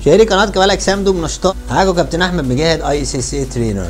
شهري قناه كمال اجسام دوب نشاطات معاكم كابتن احمد مجاهد اي سي سي ترينر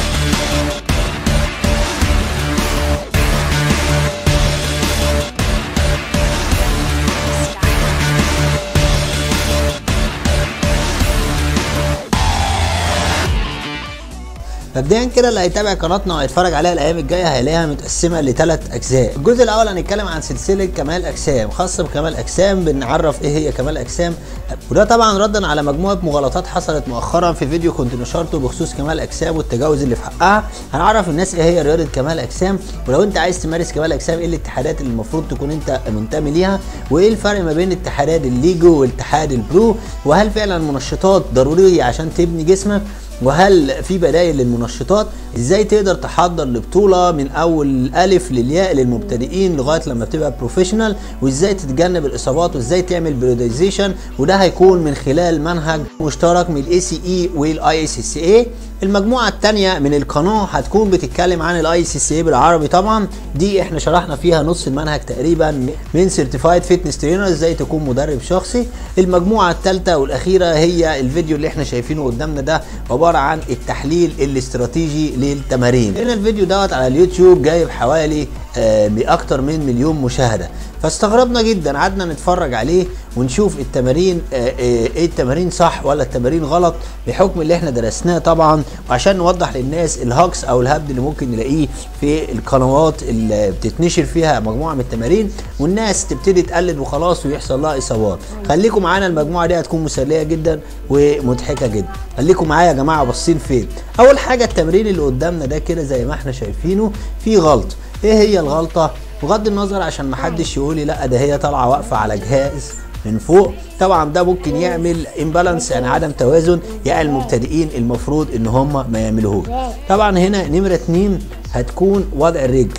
مبدئيا كده اللي هيتابع قناتنا وهيتفرج عليها الايام الجايه هيلاقيها متقسمه لثلاث اجزاء الجزء الاول هنتكلم عن سلسله كمال اجسام خاصه بكمال اجسام بنعرف ايه هي كمال اجسام وده طبعا ردا على مجموعه مغالطات حصلت مؤخرا في فيديو كنت نشرته بخصوص كمال اجسام والتجاوز اللي في حقها هنعرف الناس ايه هي رياضه كمال اجسام ولو انت عايز تمارس كمال اجسام ايه الاتحادات اللي المفروض تكون انت منتمي ليها وايه الفرق ما بين اتحادات الليجو والاتحاد البرو وهل فعلا المنشطات ضروريه عشان تبني جسمك وهل في بدائل للمنشطات ازاي تقدر تحضر لبطوله من اول الالف للياء للمبتدئين لغايه لما بتبقى بروفيشنال وازاي تتجنب الاصابات وازاي تعمل بريودايزيشن وده هيكون من خلال منهج مشترك من الاي سي اي والاي سي سي اي المجموعه الثانيه من القناه هتكون بتتكلم عن الاي سي سي بالعربي طبعا دي احنا شرحنا فيها نص المنهج تقريبا من سيرتيفايد فيتنس ترينر ازاي تكون مدرب شخصي المجموعه الثالثه والاخيره هي الفيديو اللي احنا شايفينه قدامنا ده عباره عن التحليل الاستراتيجي للتمارين هنا الفيديو دوت على اليوتيوب جايب حوالي آه باكتر من مليون مشاهده فاستغربنا جدا قعدنا نتفرج عليه ونشوف التمارين آه ايه التمارين صح ولا التمارين غلط بحكم اللي احنا درسناه طبعا وعشان نوضح للناس الهاكس او الهبد اللي ممكن نلاقيه في القنوات اللي بتتنشر فيها مجموعه من التمارين والناس تبتدي تقلد وخلاص ويحصل لها اصابات خليكم معانا المجموعه دي هتكون مسليه جدا ومضحكه جدا خليكم معايا يا جماعه باصين فين اول حاجه التمرين اللي قدامنا ده كده زي ما احنا شايفينه فيه غلط ايه هي الغلطه بغض النظر عشان ما حدش يقول لي لا ده هي طالعه واقفه على جهاز من فوق طبعا ده ممكن يعمل امبالانس يعني عدم توازن يعني المبتدئين المفروض ان هم ما يعملوهوش طبعا هنا نمره اتنين هتكون وضع الرجل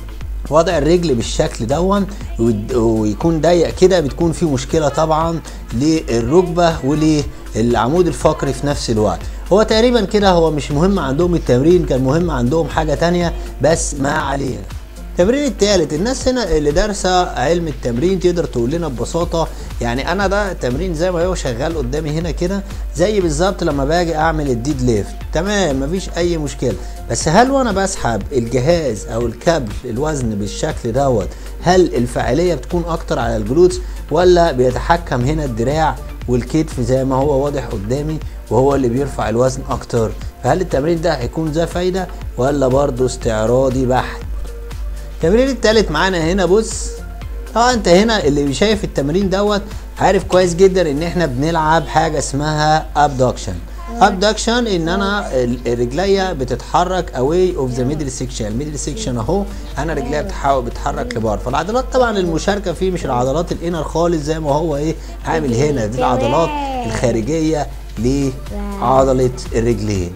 وضع الرجل بالشكل دون ويكون ضيق كده بتكون في مشكله طبعا للركبه وللعمود الفقري في نفس الوقت هو تقريبا كده هو مش مهم عندهم التمرين كان مهم عندهم حاجه تانية بس ما علينا التمرين الثالث الناس هنا اللي دارسه علم التمرين تقدر تقول لنا ببساطه يعني انا ده تمرين زي ما هو شغال قدامي هنا كده زي بالظبط لما باجي اعمل الديد ليفت تمام مفيش اي مشكله بس هل وانا بسحب الجهاز او الكابل الوزن بالشكل دوت هل الفاعليه بتكون اكتر على الجلوتس ولا بيتحكم هنا الدراع والكتف زي ما هو واضح قدامي وهو اللي بيرفع الوزن اكتر فهل التمرين ده هيكون ذا فايده ولا برضه استعراضي بحت التمرين التالت معانا هنا بص طبعا انت هنا اللي شايف التمرين دوت عارف كويس جدا ان احنا بنلعب حاجه اسمها ابدكشن ابدكشن ان انا رجليا بتتحرك اواي اوف ذا ميدل سيكشن الميدل سيكشن اهو انا رجليا بتحاول بتتحرك لبره فالعضلات طبعا المشاركه فيه مش العضلات الانر خالص زي ما هو ايه عامل هنا دي العضلات الخارجيه لعضله الرجلين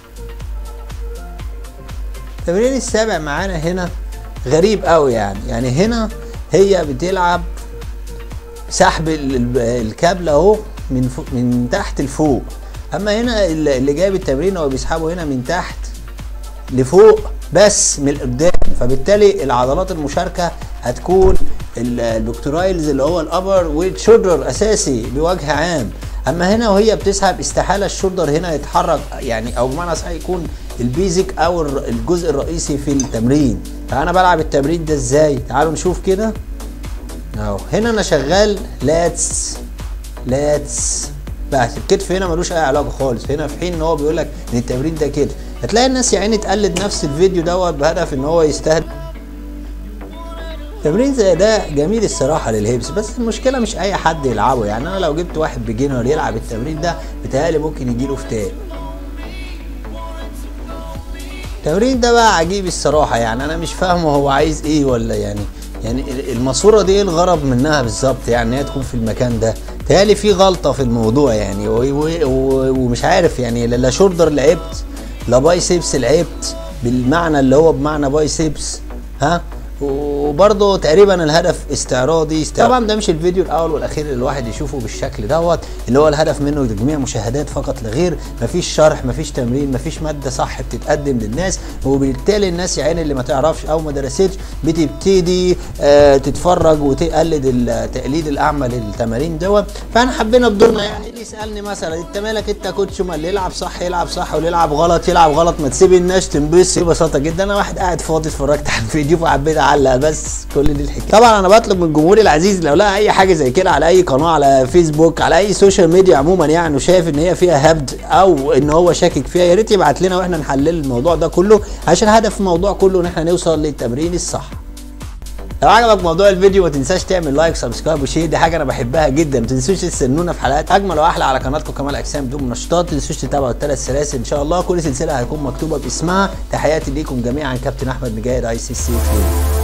التمرين السابع معانا هنا غريب قوي يعني يعني هنا هي بتلعب سحب الكابل اهو من فوق من تحت لفوق اما هنا اللي جايب التمرين هو بيسحبه هنا من تحت لفوق بس من قدام فبالتالي العضلات المشاركه هتكون البكتورايلز اللي هو الابر والشولدر اساسي بوجه عام اما هنا وهي بتسحب استحاله الشولدر هنا يتحرك يعني او بمعنى صحيح يكون البيزك او الجزء الرئيسي في التمرين فانا بلعب التمرين ده ازاي تعالوا نشوف كده اهو هنا انا شغال لاتس لاتس بس الكتف هنا ملوش اي علاقه خالص هنا في حين ان هو بيقول لك ان التمرين ده كده هتلاقي الناس يا عيني تقلد نفس الفيديو دوت بهدف ان هو يستهدف تمرين زي ده جميل الصراحه للهيبس بس المشكله مش اي حد يلعبه يعني انا لو جبت واحد بيجنر يلعب التمرين ده بيتهيألي ممكن يجيله فتاق التمرين ده بقى عجيب الصراحة يعني أنا مش فاهمه هو عايز إيه ولا يعني يعني الماسورة دي إيه الغرض منها بالظبط يعني هي تكون في المكان ده تهيألي في غلطة في الموضوع يعني ومش عارف يعني لا شولدر لعبت لا بايسبس لعبت بالمعنى اللي هو بمعنى بايسبس ها وبرضه تقريبا الهدف استعراضي استعراض. طبعا ده مش الفيديو الاول والاخير اللي الواحد يشوفه بالشكل دوت اللي هو الهدف منه تجميع مشاهدات فقط لغير مفيش شرح مفيش تمرين مفيش ماده صح بتتقدم للناس وبالتالي الناس يا عيني اللي ما تعرفش او ما درستش بتبتدي آه تتفرج وتقلد التقليد الاعمى للتمارين دوت فاحنا حبينا بدورنا يعني اللي يسالني مثلا انت مالك انت كوتش ما اللي يلعب صح يلعب صح واللي يلعب غلط يلعب غلط ما تسيب الناس تنبسط ببساطه جدا انا واحد قاعد فاضي اتفرجت على الفيديو فحبيت اعلق بس كل دي الحكايه طبعا انا بطلب من جمهوري العزيز لو لقى اي حاجه زي كده على اي قناه على فيسبوك على اي سوشيال ميديا عموما يعني وشايف ان هي فيها هبد او ان هو شاكك فيها يا ريت يبعت لنا واحنا نحلل الموضوع ده كله عشان هدف الموضوع كله ان احنا نوصل للتمرين الصح لو عجبك موضوع الفيديو ما تنساش تعمل لايك سبسكرايب وشير دي حاجه انا بحبها جدا ما تنسوش تستنونا في حلقات اجمل واحلى على قناتكم كمال اجسام بدون منشطات ما تنسوش تتابعوا الثلاث سلاسل ان شاء الله كل سلسله هيكون مكتوبه باسمها تحياتي ليكم جميعا كابتن احمد مجاهد اي سي سي